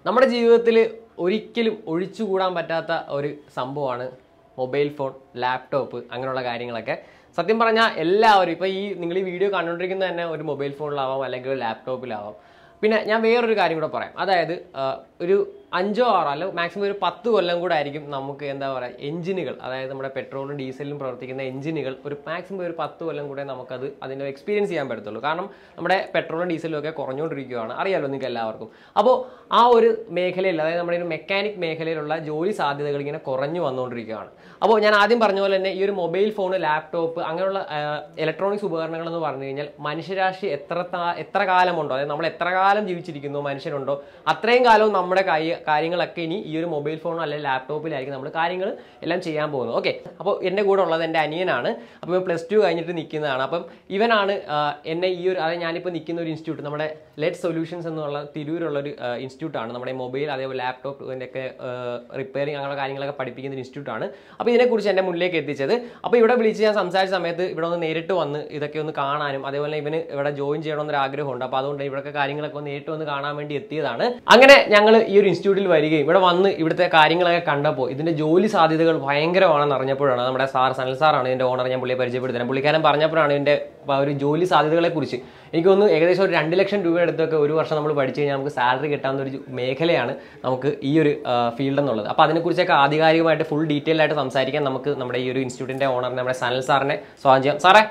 നമ്മുടെ ജീവിതത്തിൽ ഒരിക്കലും ഒഴിച്ചുകൂടാൻ പറ്റാത്ത ഒരു സംഭവമാണ് മൊബൈൽ ഫോൺ ലാപ്ടോപ്പ് അങ്ങനെയുള്ള കാര്യങ്ങളൊക്കെ സത്യം പറഞ്ഞാൽ എല്ലാവരും ഇപ്പോൾ ഈ നിങ്ങൾ ഈ വീഡിയോ കണ്ടുകൊണ്ടിരിക്കുന്നത് തന്നെ ഒരു മൊബൈൽ ഫോണിലാവാം അല്ലെങ്കിൽ ഒരു ലാപ്ടോപ്പിലാവാം പിന്നെ ഞാൻ വേറൊരു കാര്യം കൂടെ പറയാം അതായത് ആ, ഒരു അഞ്ചോ ആറോ അല്ല മാക്സിമം ഒരു പത്ത് കൊല്ലം കൂടെ ആയിരിക്കും നമുക്ക് എന്താ പറയുക എഞ്ചിനുകൾ അതായത് നമ്മുടെ പെട്രോളും ഡീസലിലും പ്രവർത്തിക്കുന്ന എഞ്ചിനുകൾ ഒരു മാക്സിമം ഒരു പത്ത് കൊല്ലം കൂടെ നമുക്കത് അതിൻ്റെ എക്സ്പീരിയൻസ് ചെയ്യാൻ പറ്റത്തുള്ളൂ കാരണം നമ്മുടെ പെട്രോളും ഡീസലും ഒക്കെ കുറഞ്ഞുകൊണ്ടിരിക്കുകയാണ് അറിയാലോ നിങ്ങൾക്ക് എല്ലാവർക്കും അപ്പോൾ ആ ഒരു മേഖലയിൽ അതായത് നമ്മുടെ ഒരു മെക്കാനിക് മേഖലയിലുള്ള ജോലി സാധ്യതകൾ ഇങ്ങനെ കുറഞ്ഞു വന്നുകൊണ്ടിരിക്കുകയാണ് അപ്പോൾ ഞാൻ ആദ്യം പറഞ്ഞ പോലെ തന്നെ ഈ ഒരു മൊബൈൽ ഫോൺ ലാപ്ടോപ്പ് അങ്ങനെയുള്ള ഇലക്ട്രോണിക്സ് ഉപകരണങ്ങൾ എന്ന് പറഞ്ഞു കഴിഞ്ഞാൽ മനുഷ്യരാശി എത്ര താ- എത്ര കാലമുണ്ടോ അതായത് നമ്മൾ എത്ര കാലം ജീവിച്ചിരിക്കുന്നു മനുഷ്യരുണ്ടോ അത്രയും കാലവും നമ്മുടെ കൈ കാര്യങ്ങളൊക്കെ ഇനി ഈ ഒരു മൊബൈൽ ഫോണോ അല്ലെങ്കിൽ ലാപ്ടോപ്പിലായിരിക്കും നമ്മൾ കാര്യങ്ങൾ എല്ലാം ചെയ്യാൻ പോകുന്നത് ഓക്കെ അപ്പോൾ എൻ്റെ കൂടെ ഉള്ളത് എൻ്റെ അനിയനാണ് അപ്പോൾ പ്ലസ് ടു കഴിഞ്ഞിട്ട് നിൽക്കുന്നതാണ് അപ്പം ഇവനാണ് ആ, എന്നെ ഈ ഒരു അതായത് ഞാനിപ്പോൾ നിൽക്കുന്ന ഒരു ഇൻസ്റ്റിറ്റ്യൂട്ട് നമ്മുടെ ലെഡ് സൊല്യൂഷൻസ് എന്നുള്ള തിരൂരുള്ള ഒരു ഇൻസ്റ്റിറ്റ്യൂട്ടാണ് നമ്മുടെ മൊബൈൽ അതേപോലെ ലാപ്ടോപ്പ് ഇതിൻ്റെയൊക്കെ റിപ്പയറിങ് അങ്ങനെയുള്ള കാര്യങ്ങളൊക്കെ പഠിപ്പിക്കുന്ന ഒരു ഇൻസ്റ്റിറ്റ്യൂട്ടാണ് അപ്പോൾ ഇതിനെക്കുറിച്ച് എൻ്റെ മുന്നിലേക്ക് എത്തിച്ചത് അപ്പോൾ ഇവിടെ വിളിച്ച് ഞാൻ സംസാരിച്ച സമയത്ത് ഇവിടെ ഒന്ന് നേരിട്ട് വന്ന് ഇതൊക്കെ ഒന്ന് കാണാനും അതേപോലെ ഇവന് ഇവിടെ ജോയിൻ ചെയ്യണമെന്നൊരു ആഗ്രഹമുണ്ട് അപ്പോൾ അതുകൊണ്ട് ഇവിടെയൊക്കെ കാര്യങ്ങളൊക്കെ ഒന്ന് നേരിട്ട് വന്ന് കാണാൻ വേണ്ടി എത്തിയതാണ് അങ്ങനെ ഞങ്ങൾ ഈ ഒരു ഇൻസ്റ്റിറ്റ്യൂട്ടിൽ വരികയും ഇവിടെ വന്ന് ഇവിടുത്തെ കാര്യങ്ങളൊക്കെ കണ്ടപ്പോൾ ഇതിന്റെ ജോലി സാധ്യതകൾ ഭയങ്കരമാണെന്ന് അറിഞ്ഞപ്പോഴാണ് നമ്മുടെ സാർ സനൽ സാറാണ് ഇതിന്റെ ഓണർ ഞാൻ പുള്ളിയെ പരിചയപ്പെടുത്തുന്നത് പുള്ളിക്കാരൻ പറഞ്ഞപ്പോഴാണ് ഇതിന്റെ ആ ഒരു ജോലി സാധ്യതകളെ കുറിച്ച് എനിക്ക് തോന്നുന്നു ഏകദേശം ഒരു രണ്ട് ലക്ഷം രൂപ എടുത്തൊക്കെ ഒരു വർഷം നമ്മൾ പഠിച്ചു കഴിഞ്ഞാൽ നമുക്ക് സാലറി കിട്ടാവുന്ന ഒരു മേഖലയാണ് നമുക്ക് ഈ ഒരു ഫീൽഡ് എന്നുള്ളത് അപ്പോൾ അതിനെക്കുറിച്ചൊക്കെ ആധികാരികമായിട്ട് ഫുൾ ഡീറ്റെയിൽ ആയിട്ട് സംസാരിക്കാൻ നമുക്ക് നമ്മുടെ ഈ ഒരു ഇൻസ്റ്റിറ്റ്യൂട്ടിന്റെ ഓണർ നമ്മുടെ സനൽ സാറിനെ സ്വാഗതം ചെയ്യാം സാറേ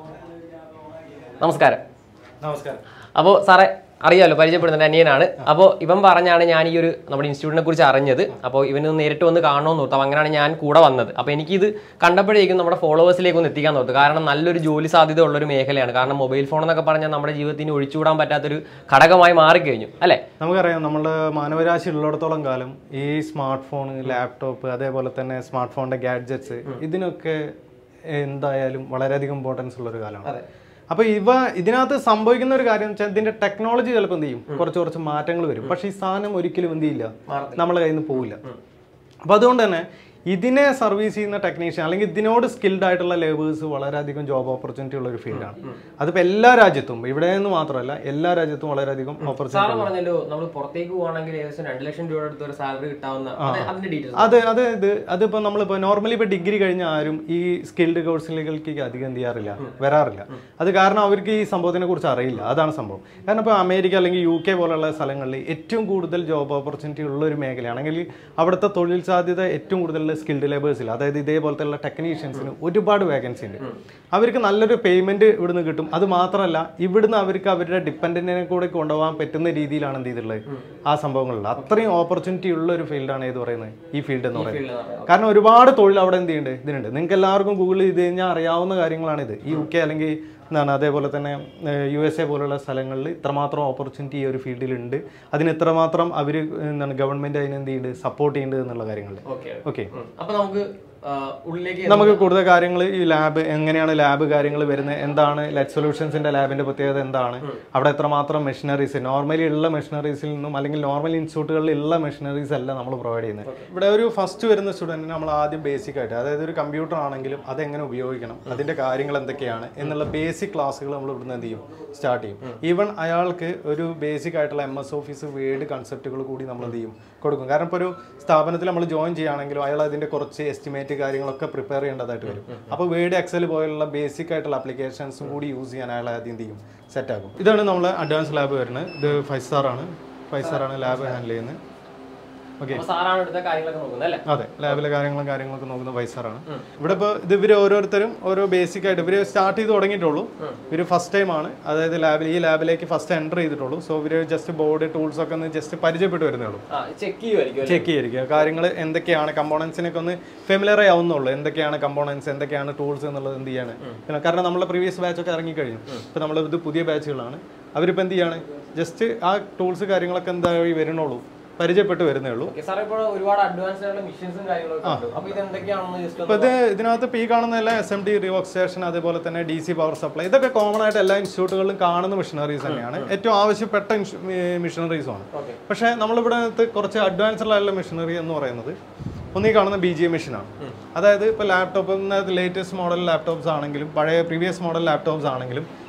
നമസ്കാരം നമസ്കാരം അപ്പോൾ സാറേ അറിയാലോ പരിചയപ്പെടുന്ന അനിയനാണ് അപ്പോൾ ഇവൻ പറഞ്ഞാണ് ഞാൻ ഈ ഒരു നമ്മുടെ ഇൻസ്റ്റിറ്റ്യൂട്ടിനെ കുറിച്ച് അറിഞ്ഞത് അപ്പോൾ ഇവന് നേരിട്ട് വന്ന് കാണണമെന്ന് ഓർത്തു അപ്പോൾ അങ്ങനെയാണ് ഞാൻ കൂടെ വന്നത് അപ്പോൾ എനിക്കിത് കണ്ടപ്പോഴേക്കും നമ്മുടെ ഫോളോവേഴ്സിലേക്ക് ഒന്ന് എത്തിക്കാൻ തോർത്തു കാരണം നല്ലൊരു ജോലി സാധ്യത ഉള്ളൊരു മേഖലയാണ് കാരണം മൊബൈൽ ഫോൺ എന്നൊക്കെ പറഞ്ഞാൽ നമ്മുടെ ജീവിതത്തിന് ഒഴിച്ചുകൂടാൻ പറ്റാത്തൊരു ഘടകമായി മാറിക്കഴിഞ്ഞു അല്ലേ നമുക്കറിയാം നമ്മുടെ മാനവരാശി ഉള്ളിടത്തോളം കാലം ഈ സ്മാർട്ട് ഫോൺ ലാപ്ടോപ്പ് അതേപോലെ തന്നെ സ്മാർട്ട് ഫോണിന്റെ ഗാഡ്ജറ്റ്സ് ഇതിനൊക്കെ എന്തായാലും വളരെയധികം ഇമ്പോർട്ടൻസ് ഉള്ള ഒരു കാലമാണ് അപ്പൊ ഇവ ഇതിനകത്ത് സംഭവിക്കുന്ന ഒരു കാര്യം വെച്ചാൽ ഇതിന്റെ ടെക്നോളജി ചിലപ്പോൾ എന്ത് ചെയ്യും കുറച്ച് കുറച്ച് മാറ്റങ്ങൾ വരും പക്ഷെ ഈ സാധനം ഒരിക്കലും എന്ത് ചെയ്യില്ല നമ്മളെ കയ്യിൽ നിന്ന് പോവില്ല അപ്പൊ അതുകൊണ്ട് തന്നെ ഇതിനെ സർവീസ് ചെയ്യുന്ന ടെക്നീഷ്യൻ അല്ലെങ്കിൽ ഇതിനോട് സ്കിൽഡ് ആയിട്ടുള്ള ലേബേഴ്സ് വളരെയധികം ജോബ് ഓപ്പർച്യൂണിറ്റി ഉള്ള ഒരു ഫീൽഡാണ് അതിപ്പോൾ എല്ലാ രാജ്യത്തും ഇവിടെ നിന്ന് മാത്രമല്ല എല്ലാ രാജ്യത്തും വളരെയധികം ഓപ്പർച്യൂണിറ്റി സാറ് പറഞ്ഞല്ലോ നമ്മൾ പുറത്തേക്ക് പോവാണെങ്കിൽ ഏകദേശം രണ്ട് ലക്ഷം രൂപയുടെ അടുത്ത് ഒരു സാലറി കിട്ടാവുന്ന അത് അതിന്റെ ഡീറ്റെയിൽസ് അത് അത് ഇത് അതിപ്പോ നമ്മളിപ്പോ നോർമലി ഇപ്പൊ ഡിഗ്രി കഴിഞ്ഞ ആരും ഈ സ്കിൽഡ് കോഴ്സുകളിലേക്ക് അധികം എന്ത് ചെയ്യാറില്ല വരാറില്ല അത് കാരണം അവർക്ക് ഈ സംഭവത്തിനെ കുറിച്ച് അറിയില്ല അതാണ് സംഭവം കാരണം ഇപ്പോൾ അമേരിക്ക അല്ലെങ്കിൽ യു കെ പോലുള്ള സ്ഥലങ്ങളിൽ ഏറ്റവും കൂടുതൽ ജോബ് ഓപ്പർച്യൂണിറ്റി ഉള്ള ഒരു മേഖലയാണെങ്കിൽ അവിടുത്തെ തൊഴിൽ സാധ്യത ഏറ്റവും കൂടുതൽ സ്കിൽഡ് ലേബേഴ്സിൽ അതായത് ഇതേപോലത്തെ ടെക്നീഷ്യൻസിന് ഒരുപാട് വേക്കൻസി ഉണ്ട് അവർക്ക് നല്ലൊരു പേയ്മെന്റ് ഇവിടുന്ന് കിട്ടും അത് മാത്രമല്ല ഇവിടുന്ന് അവർക്ക് അവരുടെ ഡിപ്പെൻഡന്റിനെ കൂടെ കൊണ്ടുപോകാൻ പറ്റുന്ന രീതിയിലാണ് എന്ത് ചെയ്തിട്ടുള്ളത് ആ സംഭവങ്ങളുള്ളത് അത്രയും ഓപ്പർച്യൂണിറ്റി ഉള്ള ഒരു ഫീൽഡാണ് ഏത് പറയുന്നത് ഈ ഫീൽഡ് എന്ന് പറയുന്നത് കാരണം ഒരുപാട് തൊഴിൽ അവിടെ എന്ത് ചെയ്യുന്നുണ്ട് ഇതിനുണ്ട് നിങ്ങൾക്ക് എല്ലാവർക്കും ഗൂഗിൾ ചെയ്ത് കഴിഞ്ഞാൽ അറിയാവുന്ന കാര്യങ്ങളാണിത് ഈ യു കെ അല്ലെങ്കിൽ എന്താണ് അതേപോലെ തന്നെ യു എസ് എ പോലുള്ള സ്ഥലങ്ങളിൽ ഇത്രമാത്രം ഓപ്പർച്യൂണിറ്റി ഈ ഒരു ഫീൽഡിലുണ്ട് അതിന് ഇത്രമാത്രം അവർ എന്താണ് ഗവൺമെന്റ് അതിന് എന്ത് ചെയ്യുന്നുണ്ട് സപ്പോർട്ട് ചെയ്യുന്നുണ്ട് എന്നുള്ള കാര്യങ്ങളിൽ ഓക്കെ ഓക്കെ അപ്പൊ നമുക്ക് ആ, ഉള്ളിലേക്ക് നമുക്ക് കൂടുതൽ കാര്യങ്ങൾ ഈ ലാബ് എങ്ങനെയാണ് ലാബ് കാര്യങ്ങൾ വരുന്നത് എന്താണ് ലെറ്റ് സൊല്യൂഷൻസിന്റെ ലാബിന്റെ പ്രത്യേകത എന്താണ് അവിടെ എത്രമാത്രം മെഷീനറീസ് നോർമലി ഉള്ള മെഷീനറീസിൽ നിന്നും അല്ലെങ്കിൽ നോർമൽ ഇൻസ്റ്റിറ്റ്യൂട്ടുകളിൽ ഉള്ള മെഷീനറീസ് അല്ല നമ്മൾ പ്രൊവൈഡ് ചെയ്യുന്നത് ഇവിടെ ഒരു ഫസ്റ്റ് വരുന്ന സ്റ്റുഡന്റിന് നമ്മൾ ആദ്യം ബേസിക് ആയിട്ട് അതായത് ഒരു കമ്പ്യൂട്ടർ ആണെങ്കിലും അതെങ്ങനെ ഉപയോഗിക്കണം അതിന്റെ കാര്യങ്ങൾ എന്തൊക്കെയാണ് എന്നുള്ള ബേസിക് ക്ലാസ്സുകൾ നമ്മൾ ഇവിടുന്ന് എന്ത് ചെയ്യും സ്റ്റാർട്ട് ചെയ്യും ഈവൻ അയാൾക്ക് ഒരു ബേസിക് ആയിട്ടുള്ള എം എസ് ഓഫീസ് വേർഡ് കൺസെപ്റ്റുകൾ കൂടി നമ്മൾ എന്ത് ചെയ്യും കൊടുക്കും കാരണം ഇപ്പോൾ ഒരു സ്ഥാപനത്തിൽ നമ്മൾ ജോയിൻ ചെയ്യുകയാണെങ്കിലും അയാൾ അതിന്റെ കുറച്ച് എസ്റ്റിമേറ്റ് കാര്യങ്ങളൊക്കെ പ്രിപ്പയർ ചെയ്യേണ്ടതായിട്ട് വരും അപ്പോൾ വേർഡ് എക്സൽ പോലുള്ള ബേസിക് ആയിട്ടുള്ള ആപ്ലിക്കേഷൻസും കൂടി യൂസ് ചെയ്യാൻ അയാൾ ആദ്യം എന്ത് ചെയ്യും സെറ്റ് ആക്കും ഇതാണ് നമ്മളെ അഡ്വാൻസ് ലാബ് വരുന്നത് ഇത് ഫൈവ് സ്റ്റാർ ആണ് ഫൈവ് സ്റ്റാർ ആണ് ലാബ് ഹാൻഡിൽ ചെയ്യുന്നത് ഓക്കെ അപ്പൊ സാറാണ് ഇവിടുത്തെ കാര്യങ്ങളൊക്കെ നോക്കുന്നത് അല്ലേ അതെ ലാബിലെ കാര്യങ്ങളും കാര്യങ്ങളൊക്കെ നോക്കുന്ന വൈസാറാണ് ഇവിടെ ഇപ്പോൾ ഇത് ഇവർ ഓരോരുത്തരും ഓരോ ബേസിക് ആയിട്ട് ഇവർ സ്റ്റാർട്ട് ചെയ്ത് തുടങ്ങിയിട്ടുള്ളൂ ഇവർ ഫസ്റ്റ് ടൈം ആണ് അതായത് ലാബിൽ ഈ ലാബിലേക്ക് ഫസ്റ്റ് എൻ്റർ ചെയ്തിട്ടുള്ളൂ സോ ഇവർ ജസ്റ്റ് ബോർഡ് ടൂൾസ് ഒക്കെ ഒന്ന് ജസ്റ്റ് പരിചയപ്പെട്ട് വരുന്നേ ഉള്ളൂ ആ ചെക്ക് ചെയ്യുമായിരിക്കും ചെക്ക് ചെയ്തിരിക്കുക കാര്യങ്ങൾ എന്തൊക്കെയാണ് കമ്പോണൻസിനൊക്കെ ഒന്ന് ഫെമിലർ ആവുന്നുള്ളൂ എന്തൊക്കെയാണ് കമ്പോണൻസ് എന്തൊക്കെയാണ് ടൂൾസ് എന്നുള്ളത് എന്ത് ചെയ്യാണ് പിന്നെ കാരണം നമ്മളെ പ്രീവിയസ് ബാച്ച് ഒക്കെ ഇറങ്ങിക്കഴിഞ്ഞു ഇപ്പം നമ്മൾ ഇത് പുതിയ ബാച്ചുകളാണ് അവരിപ്പോൾ എന്ത് ചെയ്യാണ് ജസ്റ്റ് ആ ടൂൾസ് കാര്യങ്ങളൊക്കെ എന്തായി വരുന്നുള്ളൂ പരിചയപ്പെട്ട് വരുന്നേ ഉള്ളൂ ഓക്കെ സാറേ ഇപ്പോൾ ഒരുപാട് അഡ്വാൻസ്ഡ് ആയിട്ടുള്ള മെഷീൻസും കാര്യങ്ങളൊക്കെ ഉണ്ട് അപ്പൊ ഇത് എന്തൊക്കെയാണെന്ന് ജസ്റ്റ് അപ്പോൾ ഇത് ഇതിനകത്ത് ഇപ്പോൾ ഈ കാണുന്ന എല്ലാ S M D rework station അതേപോലെ തന്നെ ഡി സി പവർ സപ്ലൈ ഇതൊക്കെ കോമൺ ആയിട്ട് എല്ലാ ഇൻസ്റ്റിറ്റ്യൂട്ടുകളിലും കാണുന്ന മെഷീനറീസ് തന്നെയാണ് ഏറ്റവും ആവശ്യപ്പെട്ട മെഷീനറീസുമാണ് Okay. പക്ഷേ നമ്മളിവിടെ അകത്ത് കുറച്ച് അഡ്വാൻസ്ഡ് ആയിട്ടുള്ള മെഷീനറി എന്ന് പറയുന്നത് ഒന്നീ കാണുന്ന ബി ജി എം മെഷീനാണ് അതായത് ഇപ്പോൾ ലാപ്ടോപ്പ് ലേറ്റസ്റ്റ് മോഡൽ ലാപ്ടോപ്സ് ആണെങ്കിലും പഴയ പ്രീവിയസ് മോഡൽ ലാപ്ടോപ്സ് ആണെങ്കിലും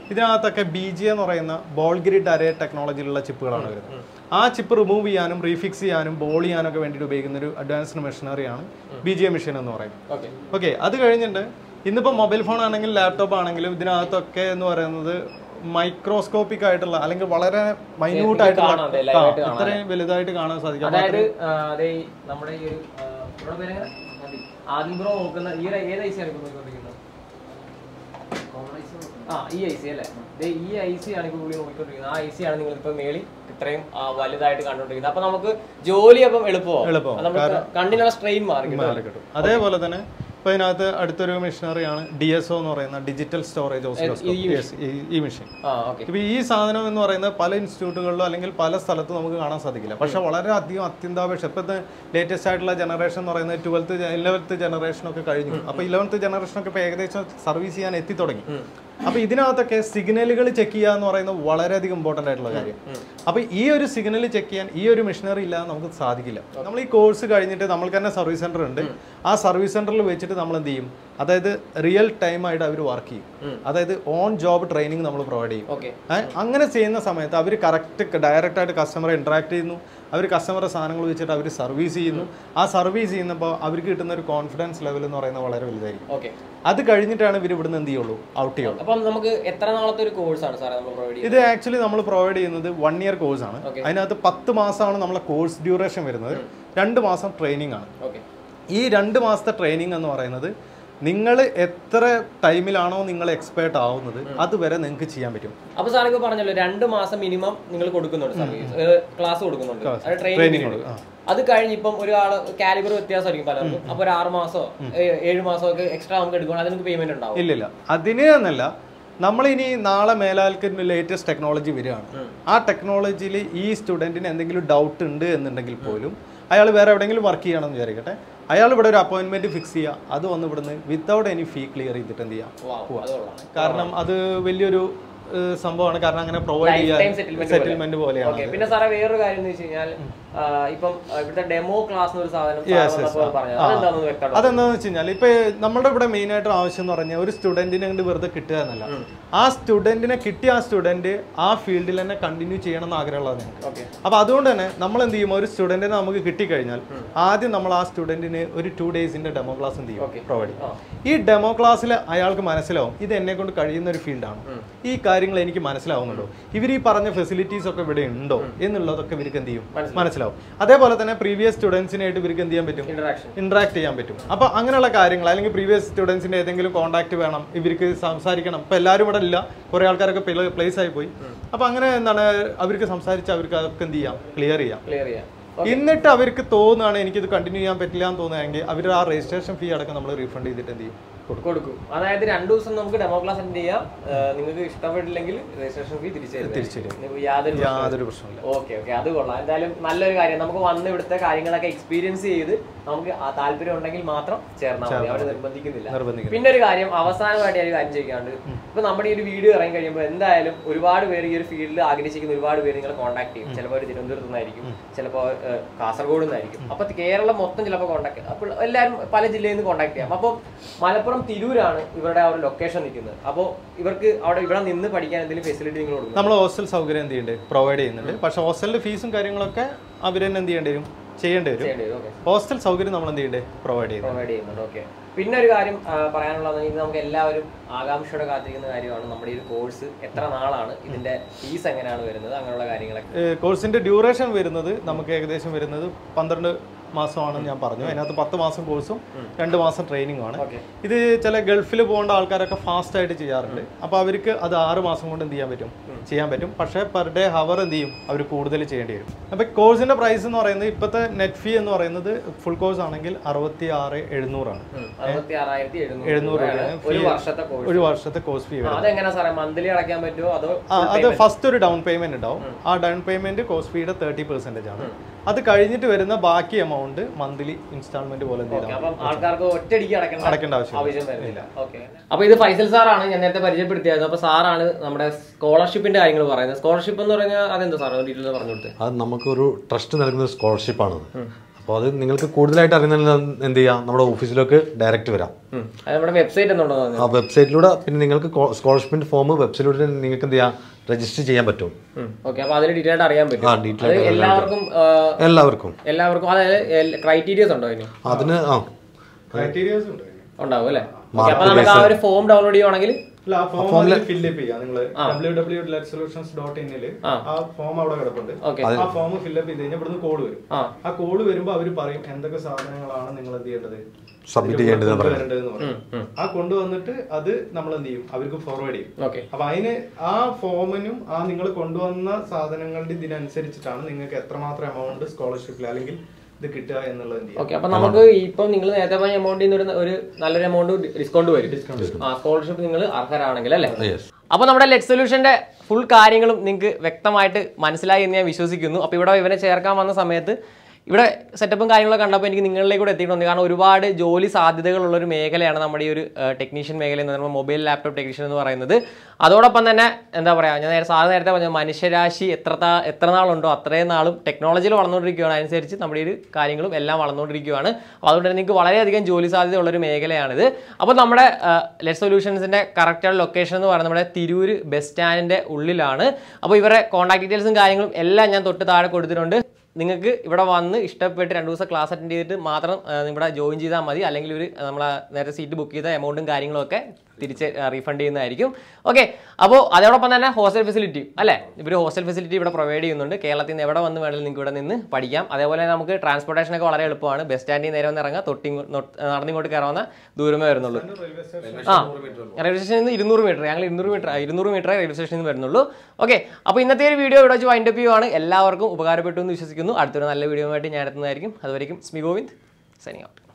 ഇതിനകത്തൊക്കെ ബി ജി എന്ന് പറയുന്ന ബോൾ ഗ്രിഡ് അരേ ടെക്നോളജിയിലുള്ള ചിപ്പുകളാണ് വരുന്നത് ആ ചിപ്പ് റിമൂവ് ചെയ്യാനും റീഫിക്സ് ചെയ്യാനും ബോൾ ചെയ്യാനും ഒക്കെ വേണ്ടിയിട്ട് ഉപയോഗിക്കുന്ന ഒരു അഡ്വാൻസ്ഡ് മെഷീനറിയാണ് ബി ജി എ മെഷീൻ എന്ന് പറയുന്നത് ഓക്കെ ഓക്കെ അത് കഴിഞ്ഞിട്ട് ഇന്നിപ്പോൾ മൊബൈൽ ഫോൺ ആണെങ്കിലും ലാപ്ടോപ്പ് ആണെങ്കിലും ഇതിനകത്തൊക്കെ എന്ന് പറയുന്നത് മൈക്രോസ്കോപ്പിക് ആയിട്ടുള്ള അല്ലെങ്കിൽ വളരെ മൈന്യൂട്ട് ആയിട്ടുള്ള കാണാം, അതെ, live ആയിട്ട് ആ, ഇത്രയും വലുതായിട്ട് കാണാൻ സാധിക്കും അപ്പൊ അതായത് ആ, അതെ ഈ നമ്മുടെ ഈ ഒരു ആ, ഇവിടെ പേര് എങ്ങനെ? മതി. ആദ്യം ബ്രോ നോക്കുന്ന ഈ ഒരു ഏത് ഐ സി ആണ് ഇപ്പോൾ നോക്കിക്കൊണ്ടിരിക്കുന്നത് ആ ഈ ഐ സി അല്ലേ ദേ ഈ ഐ സി ആണ് ഇപ്പോൾ പുള്ളി നോക്കിക്കൊണ്ടിരിക്കുന്നത് ആ ഐ സി ആണ് നിങ്ങൾ ഇപ്പോൾ മേളിൽ ഇത്രയും ആ, വലുതായിട്ട് കണ്ടുകൊണ്ടിരിക്കുന്നത് അപ്പൊ നമുക്ക് ജോലി അപ്പം എളുപ്പമാവും എളുപ്പമാവും. അത് നമുക്ക് കണ്ണിനുള്ള സ്ട്രെയിൻ മാറി കിട്ടും. മാറി കിട്ടും അതേപോലെ തന്നെ ഇപ്പൊ ഇതിനകത്ത് അടുത്തൊരു മെഷീനറിയാണ് ഡി എസ് ഒ എന്ന് പറയുന്ന ഡിജിറ്റൽ സ്റ്റോറേജ് ഈ മെഷീൻ ആ ഓക്കെ ഇപ്പൊ ഈ സാധനം എന്ന് പറയുന്നത് പല ഇൻസ്റ്റിറ്റ്യൂട്ടുകളിലോ അല്ലെങ്കിൽ പല സ്ഥലത്തും നമുക്ക് കാണാൻ സാധിക്കില്ല പക്ഷെ വളരെ അധികം അത്യന്താപേക്ഷ ഇപ്പോഴത്തെ ലേറ്റസ്റ്റ് ആയിട്ടുള്ള ജനറേഷൻ എന്ന് പറയുന്നത് ട്വൽത്ത് ഇലവൻത്ത് ജനറേഷൻ ഒക്കെ കഴിഞ്ഞു അപ്പൊ ഇലവൻത്ത് ജനറേഷൻ ഒക്കെ ഇപ്പൊ ഏകദേശം സർവീസ് ചെയ്യാൻ എത്തി തുടങ്ങി അപ്പൊ ഇതിനകത്തൊക്കെ സിഗ്നലുകൾ ചെക്ക് ചെയ്യുക എന്ന് പറയുന്നത് വളരെയധികം ഇമ്പോർട്ടന്റ് ആയിട്ടുള്ള കാര്യം അപ്പൊ ഈ ഒരു സിഗ്നൽ ചെക്ക് ചെയ്യാൻ ഈ ഒരു മെഷീനറി ഇല്ലാതെ നമുക്ക് സാധിക്കില്ല നമ്മൾ ഈ കോഴ്സ് കഴിഞ്ഞിട്ട് നമ്മൾക്ക് തന്നെ സർവീസ് സെന്റർ ഉണ്ട് ആ സർവീസ് സെന്ററിൽ വെച്ചിട്ട് നമ്മൾ എന്ത് ചെയ്യും അതായത് റിയൽ ടൈം ആയിട്ട് അവർ വർക്ക് ചെയ്യും അതായത് ഓൺ ജോബ് ട്രെയിനിങ് നമ്മൾ പ്രൊവൈഡ് ചെയ്യും ഓക്കെ ഏ, അങ്ങനെ ചെയ്യുന്ന സമയത്ത് അവർ കറക്റ്റ് ഡയറക്റ്റ് ആയിട്ട് കസ്റ്റമറെ ഇന്ററാക്ട് ചെയ്യുന്നു അവർ കസ്റ്റമറെ സാധനങ്ങൾ വെച്ചിട്ട് അവർ സർവീസ് ചെയ്യുന്നു ആ സർവീസ് ചെയ്യുന്നപ്പോൾ അവർക്ക് കിട്ടുന്ന ഒരു കോൺഫിഡൻസ് ലെവൽ എന്ന് പറയുന്നത് വളരെ വലുതായിരിക്കും ഓക്കെ അത് കഴിഞ്ഞിട്ടാണ് ഇവർ ഇവിടുന്ന് എന്ത് ചെയ്യുള്ളൂ ഔട്ട് ചെയ്യുള്ളൂ അപ്പം നമുക്ക് എത്ര നാളത്തെ ഒരു കോഴ്സാണ് സാറേ നമ്മൾ പ്രൊവൈഡ് ചെയ്യുന്നത് ഇത് ആക്ച്വലി നമ്മൾ പ്രൊവൈഡ് ചെയ്യുന്നത് വൺ ഇയർ കോഴ്സ് ആണ് Okay. അതിനകത്ത് പത്ത് മാസമാണ് നമ്മളെ കോഴ്സ് ഡ്യൂറേഷൻ വരുന്നത് രണ്ട് മാസം ട്രെയിനിങ് ആണ് ഓക്കെ ഈ രണ്ട് മാസത്തെ ട്രെയിനിങ് എന്ന് പറയുന്നത് നിങ്ങൾ എത്ര ടൈമിലാണോ നിങ്ങൾ എക്സ്പേർട്ട് ആവുന്നത് അതുവരെ നിങ്ങൾക്ക് ചെയ്യാൻ പറ്റും അപ്പൊ സാർ ഇപ്പൊ പറഞ്ഞല്ലോ രണ്ട് മാസം മിനിമം നിങ്ങൾ കൊടുക്കുന്നുണ്ട് സർവീസ് ക്ലാസ് കൊടുക്കുന്നുണ്ട് അത് ട്രെയിനിങ് ട്രെയിനിങ് അത് കഴിഞ്ഞ് ഇപ്പം ഒരാള് കാലിബർ വ്യത്യാസമായിരിക്കും പലർക്കും അപ്പൊ ഒരു ആറ് മാസമോ ഏ- ഏഴ് മാസമോ ഒക്കെ എക്സ്ട്രാ നമുക്ക് എടുക്കണം അതിന് നമുക്ക് പേയ്മെന്റ് ഉണ്ടാവും ഇല്ലില്ല അതിന് എന്നല്ല നമ്മളിനി നാളെ മേലാൽക്ക് ലേറ്റസ്റ്റ് ടെക്നോളജി വരികയാണ് ആ ടെക്നോളജിയിൽ ഈ സ്റ്റുഡൻറ്റിന് എന്തെങ്കിലും ഡൗട്ട് ഉണ്ട് എന്നുണ്ടെങ്കിൽ പോലും അയാൾ വേറെ എവിടെയെങ്കിലും വർക്ക് ചെയ്യണമെന്ന് വിചാരിക്കട്ടെ അയാൾ ഇവിടെ ഒരു അപ്പോയിന്റ്മെന്റ് ഫിക്സ് ചെയ്യുക അത് വന്ന് ഇവിടുന്ന് വിത്തൗട്ട് എനി ഫീ ക്ലിയർ ചെയ്തിട്ട് എന്ത് ചെയ്യാം Wow, അത് കൊള്ളാം. കാരണം അത് വലിയൊരു ഏഹ്, സംഭവമാണ് കാരണം അങ്ങനെ പ്രൊവൈഡ് Lifetime ചെയ്യാൻ settlement സെറ്റിൽമെന്റ് പോലെയാണ് ഓക്കെ പിന്നെ സാറേ വേറൊരു കാര്യം എന്ന് വെച്ച് കഴിഞ്ഞാൽ ആ, ഇപ്പം ആ, ഇവിടുത്തെ ഡെമോ ക്ലാസ് ഒരു സാധനം സാറ് വന്നപ്പോൾ പറഞ്ഞത് അതെന്താണെന്ന് വ്യക്തമാണ് അതെന്താന്ന് വെച്ച് കഴിഞ്ഞാൽ ഇപ്പൊ നമ്മുടെ ഇവിടെ മെയിൻ ആയിട്ട് ആവശ്യം എന്ന് പറഞ്ഞാൽ ഒരു സ്റ്റുഡന്റിനെ കൊണ്ട് വെറുതെ കിട്ടുക എന്നല്ല ആ സ്റ്റുഡന്റിനെ കിട്ടിയ ആ സ്റ്റുഡന്റ് ആ ഫീൽഡിൽ തന്നെ കണ്ടിന്യൂ ചെയ്യണം എന്ന് ആഗ്രഹമുള്ളത് ഞങ്ങൾക്ക് ഓക്കെ അപ്പൊ അതുകൊണ്ട് തന്നെ നമ്മൾ എന്ത് ചെയ്യും ഒരു സ്റ്റുഡന്റിനെ നമുക്ക് കിട്ടിക്കഴിഞ്ഞാൽ ആദ്യം നമ്മൾ ആ സ്റ്റുഡന്റിന് ഒരു ടു ഡേയ്സിന്റെ ഡെമോ ക്ലാസ് എന്ത് Okay. ചെയ്യും പ്രൊവൈഡ് ചെയ്യും ആ. ഈ ഡെമോ ക്ലാസ്സിൽ അയാൾക്ക് മനസ്സിലാവും ഇത് എന്നെ കൊണ്ട് കഴിയുന്ന ഒരു ഫീൽഡാണ് ഈ കാര്യങ്ങൾ എനിക്ക് മനസ്സിലാവുന്നുണ്ടോ ഇവർ ഈ പറഞ്ഞ ഫെസിലിറ്റീസ് ഒക്കെ ഇവിടെ ഉണ്ടോ എന്നുള്ളതൊക്കെ ഇവർക്ക് എന്ത് ചെയ്യും മനസ്സിലാവും അതേപോലെ തന്നെ പ്രീവിയസ് സ്റ്റുഡൻസിനായിട്ട് ഇവർക്ക് എന്ത് ചെയ്യാൻ പറ്റും ഇന്ററാക്ഷൻ ഇന്ററാക്ട് ചെയ്യാൻ പറ്റും അപ്പൊ അങ്ങനെയുള്ള കാര്യങ്ങൾ അല്ലെങ്കിൽ പ്രീവിയസ് സ്റ്റുഡൻസിന്റെ ഏതെങ്കിലും കോൺടാക്ട് വേണം ഇവർക്ക് സംസാരിക്കണം ഇപ്പൊ എല്ലാവരും ഇവിടെ ഇല്ല കുറെ ആൾക്കാരൊക്കെ പ്ലേസ് ആയി പോയി അപ്പൊ അങ്ങനെ എന്താണ് അവർക്ക് സംസാരിച്ച് അവർക്ക് അതൊക്കെ എന്ത് ചെയ്യാം ക്ലിയർ ചെയ്യാം ക്ലിയർ ചെയ്യാം എന്നിട്ട് അവർക്ക് തോന്നുകയാണ് എനിക്കിത് കണ്ടിന്യൂ ചെയ്യാൻ പറ്റില്ല എന്ന് തോന്നുകയാണെങ്കിൽ അവർ ആ രജിസ്ട്രേഷൻ ഫീ അടക്കം നമ്മൾ റീഫണ്ട് ചെയ്തിട്ട് എന്ത് ചെയ്യും കൊടുക്കും കൊടുക്കും അതായത് രണ്ടു ദിവസം നമുക്ക് ഡെമോ ക്ലാസ് അറ്റൻഡ് ചെയ്യാം ആ, നിങ്ങൾക്ക് ഇഷ്ടപ്പെട്ടില്ലെങ്കിൽ രജിസ്ട്രേഷൻ ഫീ തിരിച്ചു തിരിച്ചു തരും. നിങ്ങൾക്ക് യാതൊരു യാതൊരു പ്രശ്നമില്ല ഓക്കെ ഓക്കെ അത് കൊള്ളാം എന്തായാലും നല്ലൊരു കാര്യം നമുക്ക് വന്ന് ഇവിടുത്തെ കാര്യങ്ങളൊക്കെ എക്സ്പീരിയൻസ് ചെയ്ത് നമുക്ക് ആ താല്പര്യം ഉണ്ടെങ്കിൽ മാത്രം ചേർന്നാൽ മതി അവർ നിർബന്ധിക്കുന്നില്ല നിർബന്ധിക്കുന്നു പിന്നെ ഒരു കാര്യം അവസാനമായിട്ട് ഞാൻ ഒരു കാര്യം ചോദിക്കാണ്ട് ഇപ്പൊ നമ്മുടെ ഈ ഒരു വീഡിയോ ഇറങ്ങി കഴിയുമ്പോൾ എന്തായാലും ഒരുപാട് പേര് ഈ ഒരു ഫീൽഡിൽ ആഗ്രഹിക്കുന്ന ഒരുപാട് പേര് നിങ്ങളെ കോൺടാക്ട് ചെയ്യും ചിലപ്പോൾ ഒരു തിരുവനന്തപുരത്ത് നിന്നായിരിക്കും ചിലപ്പോൾ കാസർഗോഡ് നിന്നായിരിക്കും അപ്പൊ കേരളം മൊത്തം ചിലപ്പോൾ കോൺടാക്ട് അപ്പോൾ എല്ലാവരും പല ജില്ലയിൽ നിന്ന് കോൺടാക്ട് ചെയ്യാം അപ്പോൾ മലപ്പുറം തിരൂരാണ് ഇവരുടെ ആ ഒരു ലൊക്കേഷൻ നിൽക്കുന്നത് അപ്പോൾ ഇവർക്ക് അവിടെ ഇവിടെ നിന്ന് പഠിക്കാൻ എന്തെങ്കിലും ഫെസിലിറ്റി നിങ്ങൾ കൊടുക്കും നമ്മൾ ഹോസ്റ്റൽ സൗകര്യം എന്ത് ചെയ്യുന്നുണ്ട് പ്രൊവൈഡ് ചെയ്യുന്നുണ്ട് പക്ഷെ ഹോസ്റ്റലിന്റെ ഫീസും കാര്യങ്ങളൊക്കെ അവർ തന്നെ എന്ത് ചെയ്യേണ്ടി വരും ചെയ്യേണ്ടി വരും ചെയ്യേണ്ടി വരും ഓക്കെ ഹോസ്റ്റൽ സൗകര്യം നമ്മൾ എന്ത് ചെയ്യേണ്ടത് പ്രൊവൈഡ് ചെയ്യുന്നത് പ്രൊവൈഡ് ചെയ്യുന്നുണ്ട് ഓക്കെ പിന്നെ ഒരു കാര്യം ആ, പറയാനുള്ളത് ഇത് നമുക്ക് എല്ലാവരും ആകാംക്ഷയോടെ കാത്തിരിക്കുന്ന കാര്യമാണ് നമ്മുടെ ഈ ഒരു കോഴ്സ് എത്ര നാളാണ് ഇതിന്റെ ഫീസ് എങ്ങനെയാണ് വരുന്നത് അങ്ങനെയുള്ള കാര്യങ്ങളൊക്കെ കോഴ്സിന്റെ ഡ്യൂറേഷൻ വരുന്നത് നമുക്ക് ഏകദേശം വരുന്നത് പന്ത്രണ്ട് മാസമാണെന്ന് ഞാൻ പറഞ്ഞു അതിനകത്ത് പത്ത് മാസം കോഴ്സും രണ്ട് മാസം ട്രെയിനിങ്ങും ആണ് ഓക്കെ ഇത് ചില ഗൾഫിൽ പോകേണ്ട ആൾക്കാരൊക്കെ ഫാസ്റ്റ് ആയിട്ട് ചെയ്യാറുണ്ട് അപ്പോൾ അവർക്ക് അത് ആറ് മാസം കൊണ്ട് എന്ത് ചെയ്യാൻ പറ്റും ചെയ്യാൻ പറ്റും പക്ഷേ പെർ ഡേ ഹവർ എന്ത് ചെയ്യും അവർ കൂടുതൽ ചെയ്യേണ്ടി വരും അപ്പോൾ കോഴ്സിന്റെ പ്രൈസ് എന്ന് പറയുന്നത് ഇപ്പോഴത്തെ നെറ്റ് ഫീ എന്ന് പറയുന്നത് ഫുൾ കോഴ്സ് ആണെങ്കിൽ അറുപത്തി ആറ് എഴുന്നൂറാണ് അറുപത്തി ആറായിരത്തി എഴുന്നൂറ് എഴുന്നൂറ് രൂപയാണ് രൂപയാണ് ഒരു വർഷത്തെ കോഴ്സ് ഒരു വർഷത്തെ കോഴ്സ് ഫീ വരും അതെങ്ങനെയാ സാറേ മന്ത്ലി അടയ്ക്കാൻ പറ്റുമോ അതോ ആ അത് ഫസ്റ്റ് ഒരു ഡൗൺ പേയ്മെന്റ് ഉണ്ടാവും ആ ഡൗൺ പേയ്മെന്റ് കോസ്റ്റ് ഫീയുടെ തേർട്ടി പെർസെന്റേജ് ആണ് അത് കഴിഞ്ഞിട്ട് വരുന്ന ബാക്കി എമൗണ്ട് മന്ത്ലി ഇൻസ്റ്റാൾമെന്റ് പോലെ എന്ത് ചെയ്താൽ അപ്പം ആൾക്കാർക്ക് ഒറ്റയടിക്ക് അടയ്ക്കേണ്ട അടയ്ക്കേണ്ട ആവശ്യം ആവശ്യം വരുന്നില്ല ഓക്കെ അപ്പൊ ഇത് ഫൈസൽ സാറാണ് ഞാൻ നേരത്തെ പരിചയപ്പെടുത്തിയത് അപ്പൊ സാറാണ് നമ്മുടെ സ്കോളർഷിപ്പിന്റെ കാര്യങ്ങൾ പറയുന്നത് സ്കോളർഷിപ്പ് എന്ന് പറഞ്ഞാൽ അതെന്താ സാർ ഡീറ്റെയിൽ പറഞ്ഞു കൊടുത്തത് അത് നമുക്കൊരു ട്രസ്റ്റ് നൽകുന്ന സ്കോളർഷിപ്പാണ് അപ്പോൾ അത് നിങ്ങൾക്ക് കൂടുതലായിട്ട് അറിയുന്നതിന് എന്ത് ചെയ്യാം നമ്മുടെ ഓഫീസിലേക്ക് ഡയറക്റ്റ് വരാം ഉം. അത് നമ്മുടെ വെബ്സൈറ്റ് എന്നുണ്ടോ ആ വെബ്സൈറ്റിലൂടെ പിന്നെ നിങ്ങൾക്ക് സ്കോളർഷിപ്പിന്റെ ഫോം വെബ്സൈറ്റിലൂടെ നിങ്ങൾക്ക് എന്ത് ചെയ്യാം രജിസ്റ്റർ ചെയ്യാൻ പറ്റും ഓക്കെ അപ്പൊ അതിൽ ഡീറ്റെയിൽ ആയിട്ട് അറിയാൻ പറ്റും ആ ഡീറ്റെയിൽ അത് എല്ലാവർക്കും ആ, എല്ലാവർക്കും എല്ലാവർക്കും അതായത് ക്രൈറ്റീരിയസ് ഉണ്ടോ അതിന് അതിന് ആ ക്രൈറ്റീരിയസ് ഉണ്ട് ഉണ്ടാവും അല്ലേ Okay, അപ്പൊ നമുക്ക് ആ ഒരു ഫോം ഡൗൺലോഡ് ചെയ്യുവാണെങ്കിൽ അല്ല ആ ഫോം ഫില്ലപ്പ് ചെയ്യാം നിങ്ങൾ W W let solutions dot ഇന്നില് ആ ഫോം അവിടെ കിടപ്പുണ്ട് Okay. ആ ഫോം ഫില്ലപ്പ് ചെയ്ത് കഴിഞ്ഞാൽ ഇവിടുന്ന് കോഡ് വരും ആ. ആ കോഡ് വരുമ്പോ അവർ പറയും എന്തൊക്കെ സാധനങ്ങളാണ് നിങ്ങൾ എന്ത് ചെയ്യേണ്ടത് Submit ചെയ്യേണ്ടത് എന്ന് പറയും. കൊണ്ടുവരേണ്ടതെന്ന് പറയും ആ കൊണ്ടുവന്നിട്ട് അത് നമ്മൾ എന്ത് ചെയ്യും അവർക്ക് ഫോർവേഡ് ചെയ്യും ഓക്കെ അപ്പൊ അതിന് ആ ഫോമിനും ആ നിങ്ങൾ കൊണ്ടുവന്ന സാധനങ്ങളുടെ ഇതിനനുസരിച്ചിട്ടാണ് നിങ്ങൾക്ക് എത്രമാത്രം എമൗണ്ട് സ്കോളർഷിപ്പിൽ അല്ലെങ്കിൽ ഇത് കിട്ടുക എന്നുള്ളത് എന്ത് ചെയ്യും ഓക്കെ അപ്പൊ നമുക്ക് ഇപ്പം നിങ്ങൾ നേരത്തെ പറഞ്ഞ എമൗണ്ടിൽ നിന്ന് ഒരു ഒരു നല്ലൊരു എമൗണ്ട് ഡിസ്കൗണ്ട് വരും ആ സ്കോളർഷിപ്പ് നിങ്ങൾ അർഹരാണെങ്കിൽ അല്ലേ യെസ് അപ്പോൾ നമ്മുടെ ലെറ്റ് സൊല്യൂഷന്റെ ഫുൾ കാര്യങ്ങളും നിങ്ങൾക്ക് വ്യക്തമായിട്ട് മനസ്സിലായി എന്ന് ഞാൻ വിശ്വസിക്കുന്നു അപ്പോൾ ഇവിടെ ഇവനെ ചേർക്കാൻ വന്ന സമയത്ത് ഇവിടെ സെറ്റപ്പും കാര്യങ്ങളൊക്കെ കണ്ടപ്പോൾ എനിക്ക് നിങ്ങളിലേക്ക് കൂടെ എത്തിയിട്ടുണ്ട് കാരണം ഒരുപാട് ജോലി സാധ്യതകളുള്ള ഒരു മേഖലയാണ് നമ്മുടെ ഈ ഒരു ടെക്നീഷ്യൻ മേഖല എന്ന് പറയുമ്പോൾ മൊബൈൽ ലാപ്ടോപ്പ് ടെക്നീഷ്യൻ എന്ന് പറയുന്നത് അതോടൊപ്പം തന്നെ എന്താ പറയുക ഞാൻ നേരെ സാറ് നേരത്തെ പറഞ്ഞ മനുഷ്യരാശി എത്ര താ- എത്ര നാളുണ്ടോ അത്രയും നാളും ടെക്നോളജിയിൽ വളർന്നുകൊണ്ടിരിക്കുകയാണ് അനുസരിച്ച് നമ്മുടെ ഈ ഒരു കാര്യങ്ങളും എല്ലാം വളർന്നുകൊണ്ടിരിക്കുകയാണ് അപ്പോൾ അതുകൊണ്ട് തന്നെ നിങ്ങൾക്ക് വളരെയധികം ജോലി സാധ്യത ഉള്ളൊരു മേഖലയാണിത് അപ്പോൾ നമ്മുടെ ലെറ്റ് സൊല്യൂഷൻസിൻ്റെ കറക്റ്റ് ലൊക്കേഷൻ എന്ന് പറയുന്നത് നമ്മുടെ തിരൂര് ബസ് സ്റ്റാൻഡിൻ്റെ ഉള്ളിലാണ് അപ്പോൾ ഇവരുടെ കോൺടാക്ട് ഡീറ്റെയിൽസും കാര്യങ്ങളും എല്ലാം ഞാൻ തൊട്ട് താഴെ കൊടുത്തിട്ടുണ്ട് നിങ്ങൾക്ക് ഇവിടെ വന്ന് ഇഷ്ടപ്പെട്ട് രണ്ട് ദിവസം ക്ലാസ് അറ്റൻഡ് ചെയ്തിട്ട് മാത്രം ആ, ഇവിടെ ജോയിൻ ചെയ്താൽ മതി അല്ലെങ്കിൽ ഒരു നമ്മൾ നേരത്തെ സീറ്റ് ബുക്ക് ചെയ്ത എമൗണ്ടും കാര്യങ്ങളും ഒക്കെ തിരിച്ച് റീഫണ്ട് ചെയ്യുന്നതായിരിക്കും ഓക്കെ അപ്പോൾ അതോടൊപ്പം തന്നെ ഹോസ്റ്റൽ ഫെസിലിറ്റി അല്ലേ ഇവർ ഹോസ്റ്റൽ ഫെസിലിറ്റി ഇവിടെ പ്രൊവൈഡ് ചെയ്യുന്നുണ്ട് കേരളത്തിൽ നിന്ന് എവിടെ വന്ന് വേണമെങ്കിലും നിങ്ങൾക്ക് ഇവിടെ നിന്ന് പഠിക്കാം അതേപോലെ നമുക്ക് ട്രാൻസ്പോർട്ടേഷൻ ഒക്കെ വളരെ എളുപ്പമാണ് ബസ് സ്റ്റാൻഡിൽ നേരെ വന്ന് ഇറങ്ങാം തൊട്ടി നടന്നിങ്ങോട്ട് കയറാവുന്ന ദൂരമേ വരുന്നുള്ളൂ ആ റെയിൽവേ സ്റ്റേഷനിൽ നിന്ന് ഇരുന്നൂറ് മീറ്റർ ഞങ്ങൾ ഇരുന്നൂറ് മീറ്റർ ഇരുന്നൂറ് മീറ്റർ റെയിൽവേ സ്റ്റേഷനിൽ നിന്ന് വരുന്നുള്ളൂ ഓക്കെ അപ്പോൾ ഇന്നത്തെ ഒരു വീഡിയോ ഇവിടെ വെച്ച് വൈൻഡ് അപ്പ് ചെയ്യുവാണ് എല്ലാവർക്കും ഉപകാരപ്പെട്ടു എന്ന് വിശ്വസിക്കുന്നു അടുത്തൊരു നല്ല വീഡിയോ ആയിട്ട് ഞാൻ എത്തുന്നതായിരിക്കും അതുവരെയും സ്മി ഗോവിന്ദ് സൈനിങ് ഔട്ട്